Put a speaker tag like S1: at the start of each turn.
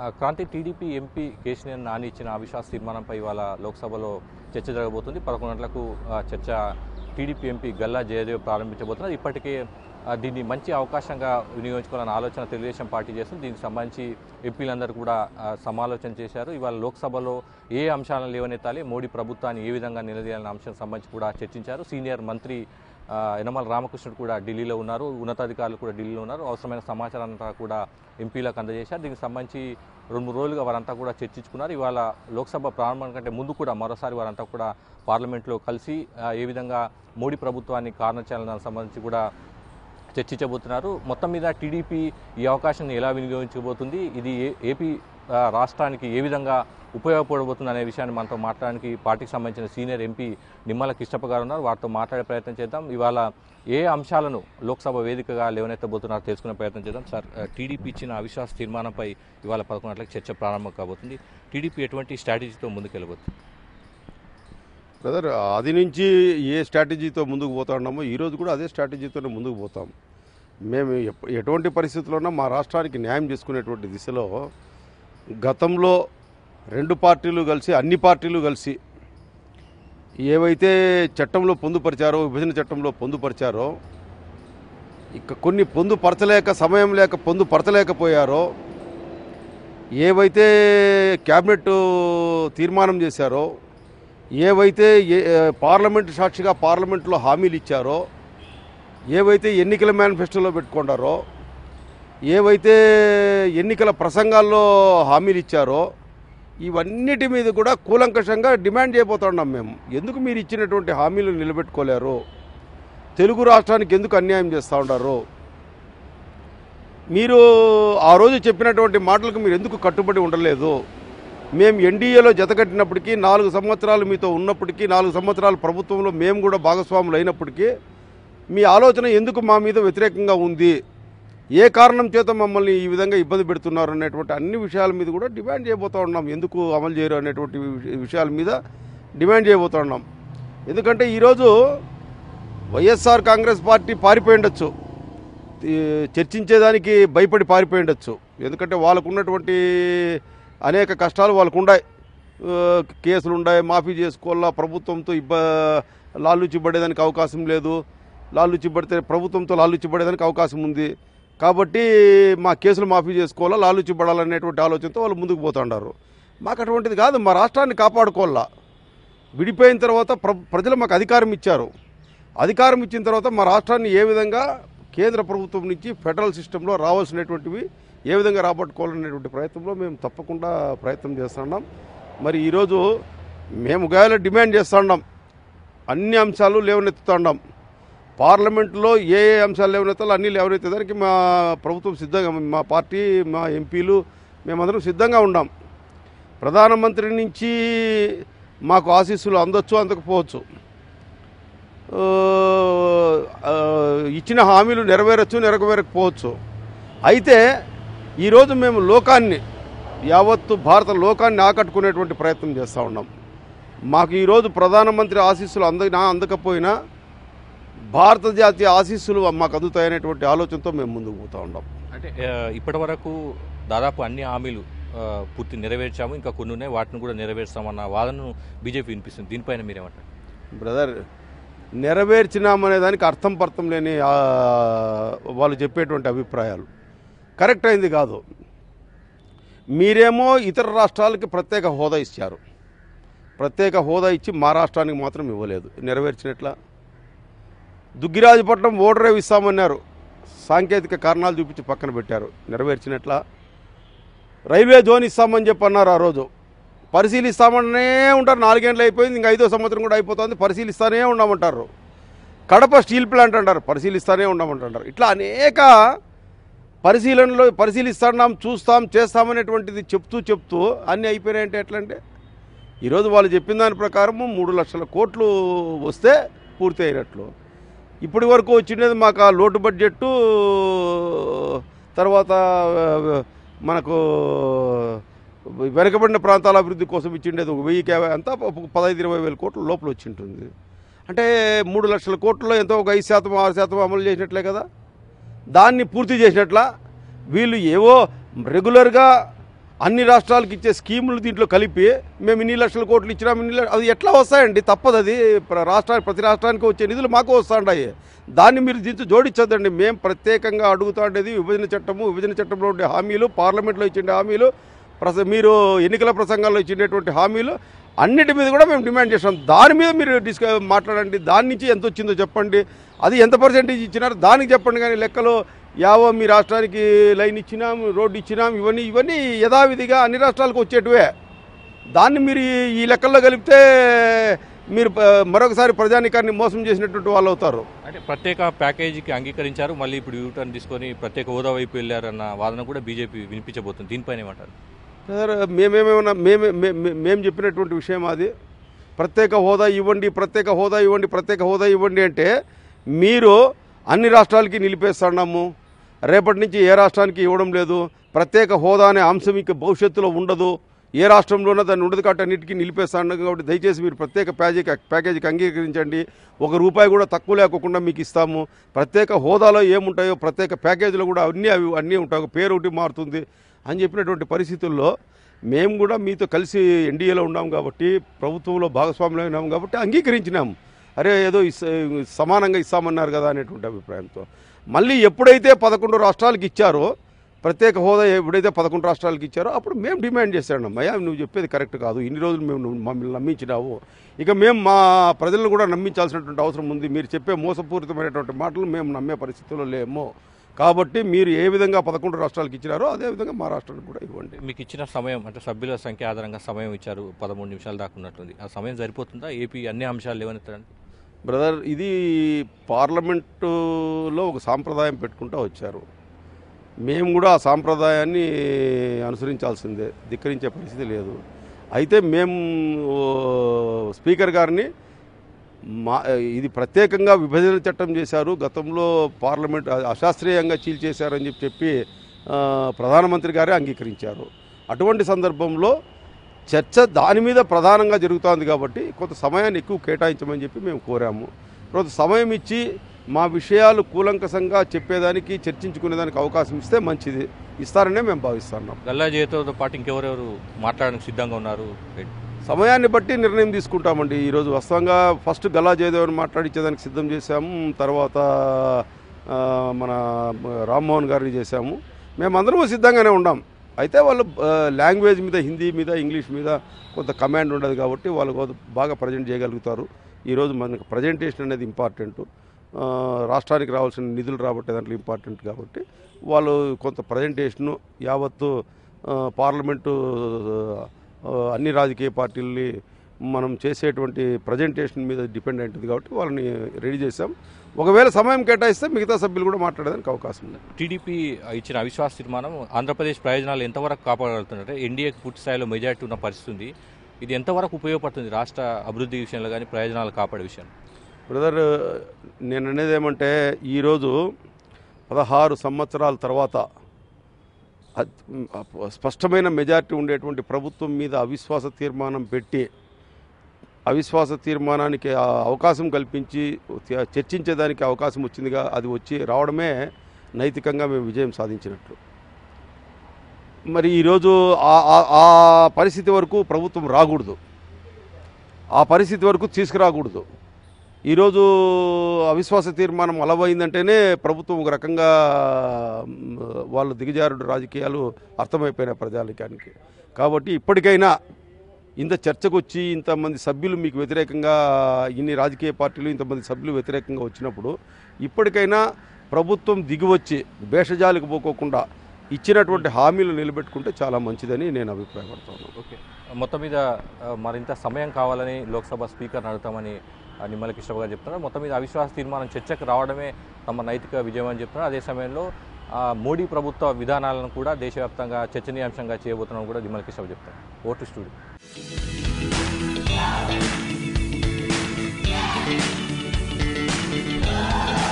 S1: ఆ, క్రాంతి TDP MP Kesineni Nani ఇచ్చిన అవిశ్వాస తీర్మానంపై ఇవాళ లోక్సభలో చర్చ జరగబోతుంది పదకొండు గంటలకు ఆ, చర్చ టీడీపీ ఎంపీ గల్లా జయదేవ్ ప్రారంభించబోతున్నారు ఇప్పటికే ఆ, దీన్ని మంచి అవకాశంగా వినియోగించుకోవాలన్న ఆలోచన తెలుగుదేశం పార్టీ చేస్తుంది దీనికి సంబంధించి ఎంపీలందరూ కూడా ఆ, సమాలోచన చేశారు ఇవాళ లోక్సభలో ఏ అంశాలను లేవనెత్తాలి మోడీ ప్రభుత్వాన్ని ఏ విధంగా నిలదీయాలనే అంశం సంబంధించి కూడా చర్చించారు సీనియర్ మంత్రి ఆ, యనమల రామకృష్ణుడు కూడా ఢిల్లీలో ఉన్నారు ఉన్నతాధికారులు కూడా ఢిల్లీలో ఉన్నారు అవసరమైన సమాచారం అంతా కూడా ఎంపీలకు అందజేశారు దీనికి సంబంధించి రెండు మూడు రోజులుగా వారంతా కూడా చర్చించుకున్నారు ఇవాళ లోక్సభ ప్రారంభం కంటే ముందు కూడా మరోసారి వారంతా కూడా పార్లమెంట్లో కలిసి ఆ, ఏ విధంగా మోడీ ప్రభుత్వాన్ని కారణచాలనానికి సంబంధించి కూడా చర్చించబోతున్నారు మొత్తం మీద టీడీపీ ఈ అవకాశాన్ని ఎలా వినియోగించబోతుంది ఇది ఏ- ఏపీ ఆ, రాష్ట్రానికి ఏ విధంగా ఉపయోగపడబోతుంది అనే విషయాన్ని మనతో మాట్లాడడానికి పార్టీకి సంబంధించిన సీనియర్ ఎంపీ నిమ్మల కిష్టప్ప గారు ఉన్నారు వారితో మాట్లాడే ప్రయత్నం చేద్దాం ఇవాళ ఏ అంశాలను లోక్సభ వేదికగా లేవనెత్తబోతున్నారో తెలుసుకునే ప్రయత్నం చేద్దాం సార్ ఆ, టీడీపీ ఇచ్చిన అవిశ్వాస తీర్మానంపై ఇవాళ పదకొండు గంటలకు చర్చ ప్రారంభం కాబోతుంది టీడీపీ ఎటువంటి స్ట్రాటజీతో ముందుకెళ్ళబోతుంది
S2: బ్రదర్ అది నుంచి ఏ స్ట్రాటజీతో ముందుకు పోతా ఉన్నామో ఈరోజు కూడా అదే స్ట్రాటజీతోనే ముందుకు పోతాం మేము ఎప్ప- ఎటువంటి పరిస్థితుల్లోనా మా రాష్ట్రానికి న్యాయం చేసుకునేటువంటి దిశలో గతంలో రెండు పార్టీలు కలిసి అన్ని పార్టీలు కలిసి ఏవైతే చట్టంలో పొందుపరిచారో విభజన చట్టంలో పొందుపరిచారో ఇక కొన్ని పొందుపరచలేక సమయం లేక పొందుపరచలేకపోయారో ఏవైతే క్యాబినెట్ తీర్మానం చేశారో ఏవైతే ఏ పార్లమెంట్ సాక్షిగా పార్లమెంట్లో హామీలు ఇచ్చారో ఏవైతే ఎన్నికల మేనిఫెస్టోలో పెట్టుకున్నారో ఏవైతే ఎన్నికల ప్రసంగాల్లో హామీలు ఇచ్చారో ఇవన్నిటి మీద కూడా కూలంకషంగా డిమాండ్ చేయబోతున్నాం మేము ఎందుకు మీరు ఇచ్చినటువంటి హామీలు నిలబెట్టుకోలేరు తెలుగు రాష్ట్రానికి ఎందుకు అన్యాయం చేస్తూ ఉన్నారు మీరు ఆ రోజు చెప్పినటువంటి మాటలకు మీరు ఎందుకు కట్టుబడి ఉండలేదు మేము ఎన్డీఏలో జతకట్టినప్పటికీ నాలుగు సంవత్సరాలు మీతో ఉన్నప్పటికీ నాలుగు సంవత్సరాలు ప్రభుత్వంలో మేము కూడా భాగస్వాములు అయినప్పటికీ మీ ఆలోచన ఎందుకు మా మీద వ్యతిరేకంగా ఉంది ఏ కారణం చేత మమ్మల్ని ఈ విధంగా ఇబ్బంది పెడుతున్నారు అనేటువంటి అన్ని విషయాల మీద కూడా డిమాండ్ చేయబోతూ ఉన్నాం ఎందుకు అమలు చేయరు అనేటువంటి విష- విషయాల మీద డిమాండ్ చేయబోతూ ఉన్నాం ఎందుకంటే ఈరోజు వైఎస్ఆర్ కాంగ్రెస్ పార్టీ పారిపోయి ఉండొచ్చు ఈ చర్చించేదానికి భయపడి పారిపోయి ఉండొచ్చు ఎందుకంటే వాళ్ళకు ఉన్నటువంటి అనేక కష్టాలు వాళ్ళకు ఉన్నాయి ఆ, కేసులు ఉన్నాయి మాఫీ చేసుకోవాలా ప్రభుత్వంతో ఇబ్బ లాలుచి పడేదానికి అవకాశం లేదు లాలుచి పడితే ప్రభుత్వంతో లాలుచి పడేదానికి అవకాశం ఉంది కాబట్టి మా కేసులు మాఫీ చేసుకోవాలా లాలుచి పడాలనేటువంటి ఆలోచనతో వాళ్ళు ముందుకు పోతుండారు మాకు అటువంటిది కాదు మా రాష్ట్రాన్ని కాపాడుకోవాలా విడిపోయిన తర్వాత ప్ర ప్రజలు మాకు అధికారం ఇచ్చారు అధికారం ఇచ్చిన తర్వాత మా రాష్ట్రాన్ని ఏ విధంగా కేంద్ర ప్రభుత్వం నుంచి ఫెడరల్ సిస్టంలో రావాల్సినటువంటివి ఏ విధంగా రాబట్టుకోవాలనేటువంటి ప్రయత్నంలో మేము తప్పకుండా ప్రయత్నం చేస్తున్నాం మరి ఈరోజు మేము గాయలో డిమాండ్ చేస్తున్నాం అన్ని అంశాలు లేవనెత్తుతున్నాం పార్లమెంట్లో ఏ ఏ అంశాలు లేవనెత్తాలో అన్నీ లేవనెత్తేదానికి మా ప్రభుత్వం సిద్ధంగా మా పార్టీ మా ఎంపీలు మేమందరం సిద్ధంగా ఉన్నాం ప్రధానమంత్రి నుంచి మాకు ఆశీస్సులు అందొచ్చు అందకపోవచ్చు ఆ, ఆ, ఇచ్చిన హామీలు నెరవేరచ్చు నెరవేరకపోవచ్చు అయితే ఈరోజు మేము లోకాన్ని యావత్తు భారత లోకాన్ని ఆకట్టుకునేటువంటి ప్రయత్నం చేస్తూ ఉన్నాం మాకు ఈరోజు ప్రధానమంత్రి ఆశీస్సులు అందనా అందకపోయినా భారత జాతీయ ఆశీస్సులు మాకు అందుతాయనేటువంటి ఆలోచనతో మేము ముందుకు పోతూ ఉన్నాం
S1: అంటే ఇప్పటి వరకు దాదాపు అన్ని హామీలు ఆ, పూర్తి నెరవేర్చాము ఇంకా కొన్ని ఉన్నాయి వాటిని కూడా నెరవేర్చామన్న వాదనను బీజేపీ వినిపిస్తుంది దీనిపైన మీరేమంటారు
S2: బ్రదర్ నెరవేర్చినామనే దానికి అర్థం పర్థం లేని ఆ, వాళ్ళు చెప్పేటువంటి అభిప్రాయాలు కరెక్ట్ అయింది కాదు మీరేమో ఇతర రాష్ట్రాలకి ప్రత్యేక హోదా ఇచ్చారు ప్రత్యేక హోదా ఇచ్చి మా రాష్ట్రానికి మాత్రం ఇవ్వలేదు నెరవేర్చినట్లా దుగ్గిరాజపట్నం ఓడరేవ్ ఇస్తామన్నారు సాంకేతిక కారణాలు చూపించి పక్కన పెట్టారు నెరవేర్చినట్లా రైల్వే జోన్ ఇస్తామని చెప్పి అన్నారు ఆ రోజు పరిశీలిస్తామనే ఉంటారు నాలుగేళ్ళు అయిపోయింది ఇంకా ఐదో సంవత్సరం కూడా అయిపోతుంది పరిశీలిస్తానే ఉండమంటారు కడప స్టీల్ ప్లాంట్ అంటారు పరిశీలిస్తానే ఉండమంటారు ఇట్లా అనేక పరిశీలనలో పరిశీలిస్తున్నాం చూస్తాం చేస్తామనేటువంటిది చెప్తూ చెప్తూ అన్నీ అయిపోయినాయంటే ఎట్లా అంటే ఈరోజు వాళ్ళు చెప్పిన దాని ప్రకారము మూడు లక్షల కోట్లు వస్తే పూర్తి అయినట్లు ఇప్పటి వరకు వచ్చినది మాకు ఆ లోటు బడ్జెట్టు తర్వాత ఆ, మనకు వెనకబడిన ప్రాంతాల అభివృద్ధి కోసం ఇచ్చిండేది ఒక వెయ్యి యాభై అంతా ఒక పదహైదు ఇరవై వేల కోట్ల లోపల వచ్చి ఉంటుంది అంటే మూడు లక్షల కోట్లలో ఎంతో ఒక ఐదు శాతం ఆరు శాతం అమలు చేసినట్లే కదా దాన్ని పూర్తి చేసినట్ల వీళ్ళు ఏవో రెగ్యులర్గా అన్ని రాష్ట్రాలకు ఇచ్చే స్కీములు దీంట్లో కలిపి మేము ఇన్ని లక్షల కోట్లు ఇచ్చినాం ఇన్ని లక్ష- అది ఎట్లా వస్తాయండి తప్పదు అది ప్ర- రాష్ట్రానికి ప్రతి రాష్ట్రానికి వచ్చే నిధులు మాకు వస్తాయి దాన్ని మీరు దీంతో జోడించొద్దండి మేము ప్రత్యేకంగా అడుగుతా ఉండేది విభజన చట్టము విభజన చట్టంలో ఉండే హామీలు పార్లమెంట్లో ఇచ్చిన హామీలు ప్రస మీరు ఎన్నికల ప్రసంగాల్లో ఇచ్చినటువంటి హామీలు అన్నిటి మీద కూడా మేము డిమాండ్ చేస్తాం దాని మీద మీరు డిస్క మాట్లాడండి దాని నుంచి ఎంత వచ్చిందో చెప్పండి అది ఎంత పర్సెంటేజ్ ఇచ్చినారో దానికి చెప్పండి కానీ లెక్కలో యావో మీ రాష్ట్రానికి లైన్ ఇచ్చినాం రోడ్డు ఇచ్చినాం ఇవన్నీ ఇవన్నీ యథావిధిగా అన్ని రాష్ట్రాలకు వచ్చేటివే దాన్ని మీరు ఈ- ఈ లెక్కల్లో కలిపితే మీరు ప- మరొకసారి ప్రజానికాన్ని మోసం చేసినటువంటి వాళ్ళు అవుతారు
S1: అంటే ప్రత్యేక ప్యాకేజీకి అంగీకరించారు మళ్ళీ ఇప్పుడు యూటర్న్ తీసుకొని ప్రత్యేక హోదా వైపు వెళ్ళారన్న వాదన కూడా బీజేపీ వినిపించబోతుంది దీనిపైన ఏమంటారు
S2: సార్ మేమేమేమన్నా మేమే మే- మే- మేము చెప్పినటువంటి విషయం అది ప్రత్యేక హోదా ఇవ్వండి ప్రత్యేక హోదా ఇవ్వండి ప్రత్యేక హోదా ఇవ్వండి అంటే మీరు అన్ని రాష్ట్రాలకి నిలిపేస్తున్నాము రేపటి నుంచి ఏ రాష్ట్రానికి ఇవ్వడం లేదు ప్రత్యేక హోదా అనే అంశం ఇక భవిష్యత్తులో ఉండదు ఏ రాష్ట్రంలోనో దాన్ని ఉండదు కాబట్టి అన్నిటికీ నిలిపేస్తాను కాబట్టి దయచేసి మీరు ప్రత్యేక ప్యాకేజీకి ప్యాకేజీకి అంగీకరించండి ఒక రూపాయి కూడా తక్కువ లేకోకుండా మీకు ఇస్తాము ప్రత్యేక హోదాలో ఏముంటాయో ప్రత్యేక ప్యాకేజీలో కూడా అన్నీ అవి అన్నీ ఉంటాయి ఒక పేరు ఒకటి మారుతుంది అని చెప్పినటువంటి పరిస్థితుల్లో మేము కూడా మీతో కలిసి ఎన్డీఏలో ఉన్నాం కాబట్టి ప్రభుత్వంలో భాగస్వాములు ఉన్నాం కాబట్టి అంగీకరించినాం అరే ఏదో ఇస్- సమానంగా ఇస్తామన్నారు కదా అనేటువంటి అభిప్రాయంతో మళ్ళీ ఎప్పుడైతే పదకొండు రాష్ట్రాలకు ఇచ్చారో ప్రత్యేక హోదా ఎప్పుడైతే పదకొండు రాష్ట్రాలకు ఇచ్చారో అప్పుడు మేము డిమాండ్ చేశాడు అయ్యా నువ్వు చెప్పేది కరెక్ట్ కాదు ఇన్ని రోజులు మేము నువ్వు మమ్మల్ని నమ్మించినావు ఇక మేము మా ప్రజలను కూడా నమ్మించాల్సినటువంటి అవసరం ఉంది మీరు చెప్పే మోసపూరితమైనటువంటి మాటలు మేము నమ్మే పరిస్థితుల్లో లేము కాబట్టి మీరు ఏ విధంగా పదకొండు రాష్ట్రాలకు ఇచ్చినారో అదే విధంగా మా రాష్ట్రానికి కూడా ఇవ్వండి
S1: మీకు ఇచ్చిన సమయం అంటే సభ్యుల సంఖ్య ఆధారంగా సమయం ఇచ్చారు పదమూడు నిమిషాలు దాకా ఉన్నట్టుంది ఆ సమయం సరిపోతుందా ఏపీ అన్ని అంశాలు లేవనెత్తారండి
S2: బ్రదర్ ఇది పార్లమెంటులో ఒక సాంప్రదాయం పెట్టుకుంటూ వచ్చారు మేము కూడా ఆ సాంప్రదాయాన్ని అనుసరించాల్సిందే ధిక్కరించే పరిస్థితి లేదు అయితే మేము ఓ, స్పీకర్ గారిని మా ఇది ప్రత్యేకంగా విభజన చట్టం చేశారు గతంలో పార్లమెంట్ అశాస్త్రీయంగా చీల్చేశారని చెప్పి చెప్పి ఆ, ప్రధానమంత్రి గారే అంగీకరించారు అటువంటి సందర్భంలో చర్చ దాని మీద ప్రధానంగా జరుగుతోంది కాబట్టి కొంత సమయాన్ని ఎక్కువ కేటాయించమని చెప్పి మేము కోరాము కొంత సమయం ఇచ్చి మా విషయాలు కూలంకసంగా చెప్పేదానికి చర్చించుకునేదానికి అవకాశం ఇస్తే మంచిది ఇస్తారనే మేము భావిస్తున్నాం
S1: గల్లా జయతోతో పాటు ఇంకెవరెవరు మాట్లాడడానికి సిద్ధంగా ఉన్నారు
S2: సమయాన్ని బట్టి నిర్ణయం తీసుకుంటామండి ఈరోజు వాస్తవంగా ఫస్ట్ గల్లా జయదేవన్ మాట్లాడించేదానికి సిద్ధం చేశాము తర్వాత ఆ, మన రామ్మోహన్ గారిని చేశాము మేమందరము సిద్ధంగానే ఉన్నాం అయితే వాళ్ళు ఆ, లాంగ్వేజ్ మీద హిందీ మీద ఇంగ్లీష్ మీద కొంత కమాండ్ ఉండదు కాబట్టి వాళ్ళు కొంత బాగా ప్రజెంట్ చేయగలుగుతారు ఈరోజు మనకు ప్రజెంటేషన్ అనేది ఇంపార్టెంట్ ఆ, రాష్ట్రానికి రావాల్సిన నిధులు రాబట్టే దాంట్లో ఇంపార్టెంట్ కాబట్టి వాళ్ళు కొంత ప్రజెంటేషను యావత్తు ఆ, పార్లమెంటు ఆ, అన్ని రాజకీయ పార్టీలని మనం చేసేటువంటి ప్రజెంటేషన్ మీద డిపెండ్ ఉంటుంది కాబట్టి వాళ్ళని రెడీ చేశాం ఒకవేళ సమయం కేటాయిస్తే మిగతా సభ్యులు కూడా మాట్లాడడానికి అవకాశం ఉంది
S1: టీడీపీ ఇచ్చిన అవిశ్వాస తీర్మానం ఆంధ్రప్రదేశ్ ప్రయోజనాలు ఎంతవరకు కాపాడగలుగుతుందంటే ఎన్డీఏకి పూర్తి స్థాయిలో మెజారిటీ ఉన్న పరిస్థితి ఉంది ఇది ఎంతవరకు ఉపయోగపడుతుంది రాష్ట్ర అభివృద్ధి విషయంలో కానీ ప్రయోజనాలు కాపాడే విషయం
S2: బ్రదర్ నేను అనేది ఏమంటే ఈరోజు పదహారు సంవత్సరాల తర్వాత అత్- స్పష్టమైన మెజారిటీ ఉండేటువంటి ప్రభుత్వం మీద అవిశ్వాస తీర్మానం పెట్టి అవిశ్వాస తీర్మానానికి ఆ అవకాశం కల్పించి చ- చర్చించేదానికి అవకాశం వచ్చిందిగా అది వచ్చి రావడమే నైతికంగా మేము విజయం సాధించినట్లు మరి ఈరోజు ఆ- ఆ- ఆ పరిస్థితి వరకు ప్రభుత్వం రాకూడదు ఆ పరిస్థితి వరకు తీసుకురాకూడదు ఈరోజు అవిశ్వాస తీర్మానం అలవైందంటేనే ప్రభుత్వం ఒక రకంగా మ్, వాళ్ళు దిగజారుడు రాజకీయాలు అర్థమైపోయిన ప్రజానికానికి కాబట్టి ఇప్పటికైనా ఇంత చర్చకు వచ్చి ఇంతమంది సభ్యులు మీకు వ్యతిరేకంగా ఇన్ని రాజకీయ పార్టీలు ఇంతమంది సభ్యులు వ్యతిరేకంగా వచ్చినప్పుడు ఇప్పటికైనా ప్రభుత్వం దిగివచ్చి భేషజాలకు పోకోకుండా ఇచ్చినటువంటి హామీలు నిలబెట్టుకుంటే చాలా మంచిదని నేను అభిప్రాయపడుతున్నాను
S1: ఓకే మొత్తం మీద ఆ, మరింత సమయం కావాలని లోక్సభ స్పీకర్ని అడుగుతామని ఆ, నిమ్మల కిషోర్ గారు చెప్తున్నారు మొత్తం మీద అవిశ్వాస తీర్మానం చర్చకు రావడమే తమ నైతిక విజయం అని చెప్తున్నారు అదే సమయంలో ఆ, మోడీ ప్రభుత్వ విధానాలను కూడా దేశవ్యాప్తంగా చర్చనీయాంశంగా చేయబోతున్నాం కూడా నిమ్మల కిషోర్ చెప్తారు ఓటు స్టూడియో